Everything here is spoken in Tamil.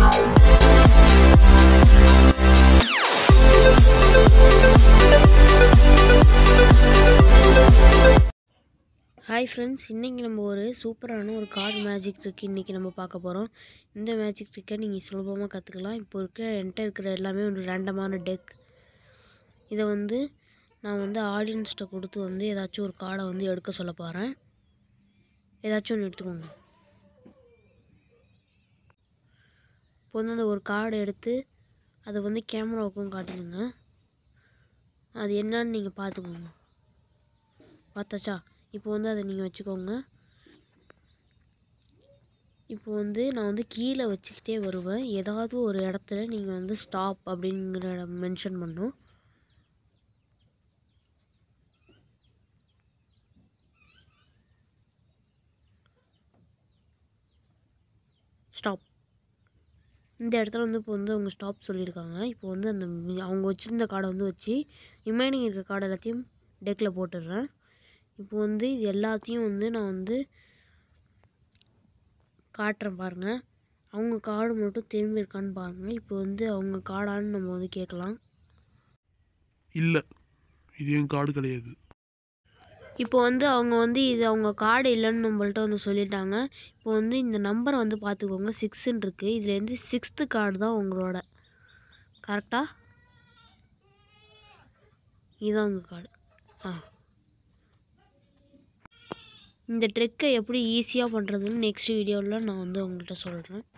ஹாய் ஃப்ரெண்ட்ஸ் இன்றைக்கி நம்ம ஒரு சூப்பரான ஒரு கார்டு மேஜிக் ட்ரிக் இன்றைக்கி நம்ம பார்க்க போகிறோம் இந்த மேஜிக் ட்ரிக்கை நீங்கள் சுலபமாக கற்றுக்கலாம் இப்போ இருக்கிற என்கிட்ட இருக்கிற எல்லாமே ஒரு ரேண்டமான டெக் இதை வந்து நான் வந்து ஆடியன்ஸ்கிட்ட கொடுத்து வந்து ஏதாச்சும் ஒரு கார்டை வந்து எடுக்க சொல்ல போகிறேன் ஏதாச்சும் ஒன்று எடுத்துக்கோங்க இப்போ வந்து அந்த ஒரு கார்டு எடுத்து அதை வந்து கேமராவுக்கும் காட்டுதுங்க அது என்னன்னு நீங்கள் பார்த்துக்கோங்க பார்த்தாச்சா இப்போ வந்து அதை நீங்கள் வச்சுக்கோங்க இப்போ வந்து நான் வந்து கீழே வச்சுக்கிட்டே வருவேன் ஏதாவது ஒரு இடத்துல நீங்கள் வந்து ஸ்டாப் அப்படிங்கிற மென்ஷன் பண்ணும் ஸ்டாப் இந்த இடத்துல வந்து இப்போ வந்து அவங்க ஸ்டாப் சொல்லியிருக்காங்க இப்போ வந்து அந்த மி- அவங்க வச்சுருந்த கார்டை வந்து வச்சு ரிமைனிங் இருக்க கார்டு எல்லாத்தையும் டெக்கில் போட்டுடுறேன் இப்போ வந்து இது எல்லாத்தையும் வந்து நான் வந்து காட்டுறேன் பாருங்கள் அவங்க கார்டு மட்டும் திரும்பி இருக்கான்னு பாருங்கள் இப்போ வந்து அவங்க கார்டான்னு நம்ம வந்து கேட்கலாம் இல்லை இது என் கார்டு கிடையாது இப்போ வந்து அவங்க வந்து இது அவங்க கார்டு இல்லைன்னு நம்மள்ட்ட வந்து சொல்லிட்டாங்க இப்போ வந்து இந்த நம்பரை வந்து பார்த்துக்கோங்க சிக்ஸ்ன்னு இருக்குது இதுலேருந்து சிக்ஸ்த்து கார்டு தான் உங்களோட கரெக்டாக இதுதான் உங்கள் கார்டு ஆ இந்த ட்ரிக்கை எப்படி ஈஸியாக பண்ணுறதுன்னு நெக்ஸ்ட் வீடியோவில் நான் வந்து உங்கள்கிட்ட சொல்கிறேன்